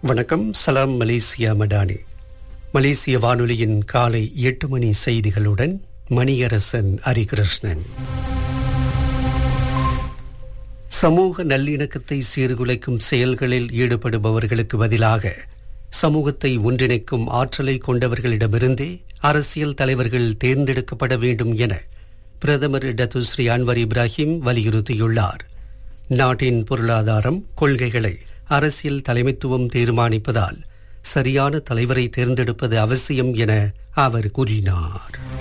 வணக்கம் சலாம் மலேசியா மடானி மலேசிய வானொலியின் காலை எட்டு மணி செய்திகளுடன் மணியரசன் ஹரிகிருஷ்ணன் சமூக நல்லிணக்கத்தை சீர்குலைக்கும் செயல்களில் ஈடுபடுபவர்களுக்கு பதிலாக சமூகத்தை ஒன்றிணைக்கும் ஆற்றலை கொண்டவர்களிடமிருந்தே அரசியல் தலைவர்கள் தேர்ந்தெடுக்கப்பட வேண்டும் என பிரதமர் டத்துஸ்ரீ அன்வர் இப்ராஹிம் வலியுறுத்தியுள்ளார் நாட்டின் பொருளாதாரம் கொள்கைகளை அரசியல் தலைமைத்துவம் தீர்மானிப்பதால் சரியான தலைவரை தேர்ந்தெடுப்பது அவசியம் என அவர் கூறினார்